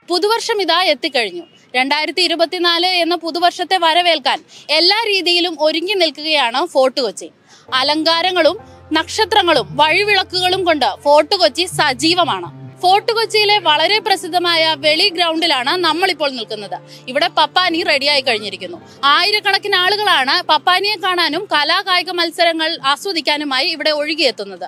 പുതുവർഷം ഇതാ എത്തിക്കഴിഞ്ഞു രണ്ടായിരത്തി ഇരുപത്തിനാല് എന്ന പുതുവർഷത്തെ വരവേൽക്കാൻ എല്ലാ രീതിയിലും ഒരുങ്ങി നിൽക്കുകയാണ് ഫോർട്ട് കൊച്ചി അലങ്കാരങ്ങളും നക്ഷത്രങ്ങളും വഴിവിളക്കുകളും കൊണ്ട് ഫോർട്ട് കൊച്ചി സജീവമാണ് ഫോർട്ട് കൊച്ചിയിലെ വളരെ പ്രസിദ്ധമായ വെളി ഗ്രൗണ്ടിലാണ് നമ്മളിപ്പോൾ നിൽക്കുന്നത് ഇവിടെ പപ്പാനി റെഡിയായി കഴിഞ്ഞിരിക്കുന്നു ആയിരക്കണക്കിന് ആളുകളാണ് പപ്പാനിയെ കാണാനും കലാകായിക മത്സരങ്ങൾ ആസ്വദിക്കാനുമായി ഇവിടെ ഒഴുകിയെത്തുന്നത്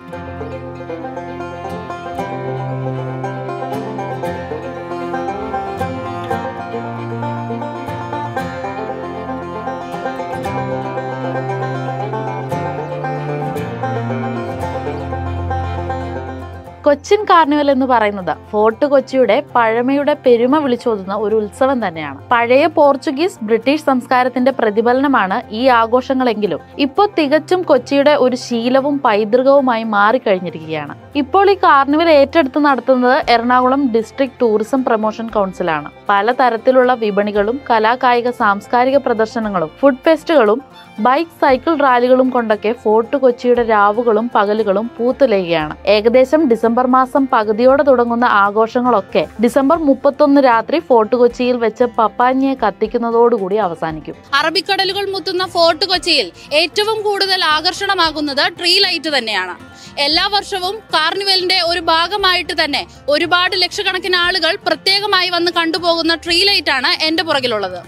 കൊച്ചിൻ കാർണിവൽ എന്ന് പറയുന്നത് ഫോർട്ട് കൊച്ചിയുടെ പഴമയുടെ പെരുമ വിളിച്ചോതുന്ന ഒരു ഉത്സവം തന്നെയാണ് പഴയ പോർച്ചുഗീസ് ബ്രിട്ടീഷ് സംസ്കാരത്തിന്റെ പ്രതിഫലനമാണ് ഈ ആഘോഷങ്ങളെങ്കിലും ഇപ്പോൾ തികച്ചും കൊച്ചിയുടെ ഒരു ശീലവും പൈതൃകവുമായി മാറിക്കഴിഞ്ഞിരിക്കുകയാണ് ഇപ്പോൾ ഈ കാർണിവൽ ഏറ്റെടുത്ത് നടത്തുന്നത് എറണാകുളം ഡിസ്ട്രിക്ട് ടൂറിസം പ്രൊമോഷൻ കൗൺസിലാണ് പലതരത്തിലുള്ള വിപണികളും കലാകായിക സാംസ്കാരിക പ്രദർശനങ്ങളും ഫുഡ് ഫെസ്റ്റുകളും ബൈക്ക് സൈക്കിൾ റാലികളും കൊണ്ടൊക്കെ ഫോർട്ട് കൊച്ചിയുടെ രാവുകളും പകലുകളും പൂത്തുലയുകയാണ് ഏകദേശം ഡിസംബർ മാസം പകുതിയോടെ തുടങ്ങുന്ന ആഘോഷങ്ങളൊക്കെ ഡിസംബർ മുപ്പത്തൊന്ന് രാത്രി ഫോർട്ട് കൊച്ചിയിൽ വെച്ച് പപ്പാഞ്ഞിയെ കത്തിക്കുന്നതോടുകൂടി അവസാനിക്കും അറബിക്കടലുകൾ മുത്തുന്ന ഫോർട്ട് കൊച്ചിയിൽ ഏറ്റവും കൂടുതൽ ആകർഷണമാകുന്നത് ട്രീ ലൈറ്റ് തന്നെയാണ് എല്ലാ വർഷവും കാർണിവലിന്റെ ഒരു ഭാഗമായിട്ട് തന്നെ ഒരുപാട് ലക്ഷക്കണക്കിന് ആളുകൾ പ്രത്യേകമായി വന്ന് കണ്ടുപോകുന്ന ട്രീ ലൈറ്റ് ആണ് എന്റെ പുറകിലുള്ളത്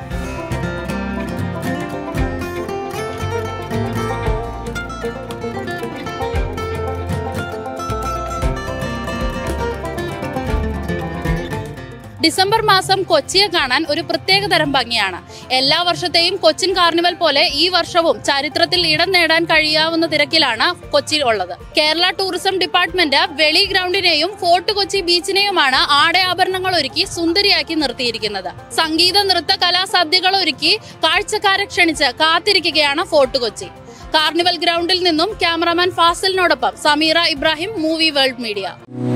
ഡിസംബർ മാസം കൊച്ചിയെ കാണാൻ ഒരു പ്രത്യേക തരം ഭംഗിയാണ് എല്ലാ വർഷത്തെയും കൊച്ചിൻ കാർണിവൽ പോലെ ഈ വർഷവും ചരിത്രത്തിൽ ഇടം നേടാൻ കഴിയാവുന്ന തിരക്കിലാണ് കൊച്ചി ഉള്ളത് കേരള ടൂറിസം ഡിപ്പാർട്ട്മെന്റ് വെളി ഗ്രൗണ്ടിനെയും ഫോർട്ട് കൊച്ചി ബീച്ചിനെയുമാണ് ആടയാഭരണങ്ങൾ ഒരുക്കി സുന്ദരിയാക്കി നിർത്തിയിരിക്കുന്നത് സംഗീത നൃത്ത കലാസദ്യകൾ ഒരുക്കി കാഴ്ചക്കാരെ ക്ഷണിച്ച് കാത്തിരിക്കുകയാണ് ഫോർട്ട് കൊച്ചി കാർണിവൽ ഗ്രൗണ്ടിൽ നിന്നും ക്യാമറാമാൻ ഫാസിലിനോടൊപ്പം Sameera Ibrahim movie world media